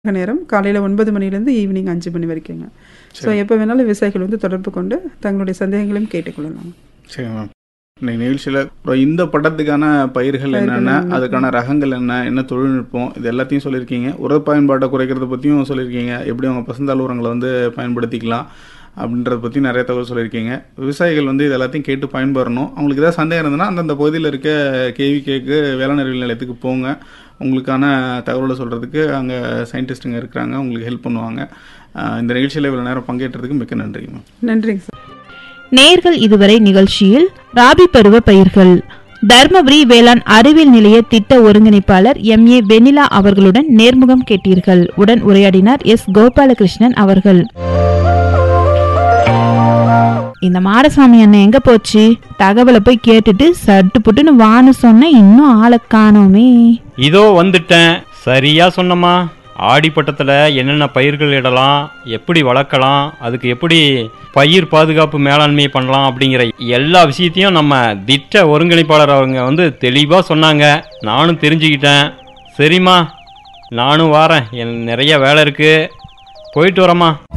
நேரம் காலையில் ஒன்பது மணிலேருந்து ஈவினிங் அஞ்சு மணி வரைக்குங்க ஸோ எப்போ வேணாலும் விவசாயிகள் வந்து தொடர்பு கொண்டு தங்களுடைய சந்தேகங்களையும் கேட்டுக்கொள்ளலாம் சரி மேம் இன்னைக்கு நிகழ்ச்சியில் அப்புறம் இந்த பட்டத்துக்கான பயிர்கள் என்னென்ன என்னென்ன? அதுக்கான ரகங்கள் என்ன என்ன தொழில்நுட்பம் இது எல்லாத்தையும் சொல்லியிருக்கீங்க உர பயன்பாட்டை குறைக்கிறத பற்றியும் சொல்லியிருக்கீங்க எப்படி அவங்க பசுந்தாள் உரங்களை வந்து பயன்படுத்திக்கலாம் அப்படின்றத பற்றி நிறைய தகவல் சொல்லியிருக்கீங்க விவசாயிகள் வந்து இது எல்லாத்தையும் கேட்டு பயன்பெறணும் அவங்களுக்கு ஏதாவது சந்தேகம் இருந்ததுன்னா அந்தந்த பகுதியில் இருக்க கேவி கேக்கு வேளாண் அறிவியல் நிலையத்துக்கு போங்க உங்களுக்கான தகவலை சொல்கிறதுக்கு அங்கே சயின்டிஸ்ட்டுங்க இருக்கிறாங்க உங்களுக்கு ஹெல்ப் பண்ணுவாங்க ஆஹ் இந்த நிகழ்ச்சியில் இவ்வளோ நேரம் பங்கேற்றதுக்கு மிக்க நன்றி மேம் நன்றிங்க சார் நேர்கள் இதுவரை நிகழ்ச்சியில் ராபி பருவ பயிர்கள் தர்மபுரி வேளாண் அறிவியல் நிலைய திட்ட ஒருங்கிணைப்பாளர் எம் ஏ வெனிலா அவர்களுடன் நேர்முகம் கேட்டீர்கள் உடன் உரையாடினார் எஸ் கோபாலகிருஷ்ணன் அவர்கள் இந்த மாடசாமி அண்ணன் எங்க போச்சு தகவலை போய் கேட்டுட்டு சட்டு புட்டுன்னு வான்னு சொன்ன இன்னும் ஆளை காணோமே இதோ வந்துட்டேன் சரியா சொன்னம்மா ஆடிப்பட்டத்தில் என்னென்ன பயிர்கள் இடலாம் எப்படி வளர்க்கலாம் அதுக்கு எப்படி பயிர் பாதுகாப்பு மேலாண்மை பண்ணலாம் அப்படிங்கிற எல்லா விஷயத்தையும் நம்ம திட்ட ஒருங்கிணைப்பாளர் அவங்க வந்து தெளிவாக சொன்னாங்க நானும் தெரிஞ்சுக்கிட்டேன் சரிம்மா நானும் வாரேன் என் நிறைய வேலை இருக்குது போயிட்டு வரேம்மா